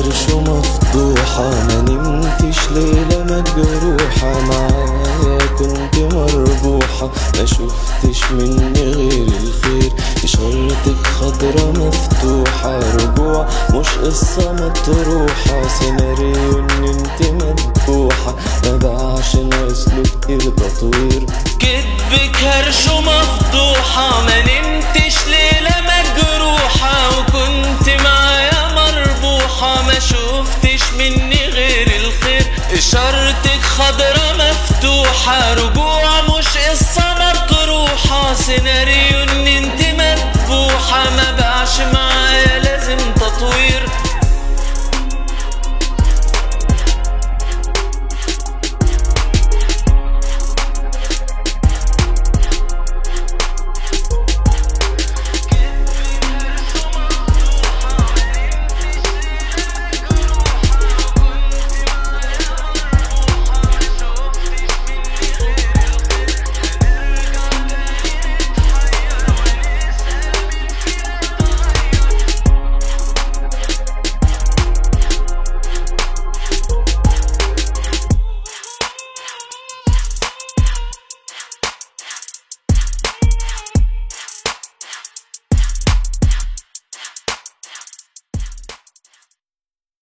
كرشه مفتوحة ما نمتش ليلة مجروحة معايا كنت مربوحة ما شفتش مني غير الخير إشارتك خضرة مفتوحة رجوع مش قصة مطروحة سيناريو إن انت مذبوحة ما باعش ناقصله كتير تطوير كدب كرشه مفضوحة ما نمتش ليلة مجروحة وكنت معايا مربوحة ما شفتش مني غير الخير إشارتك خضرة مفتوحة رجوع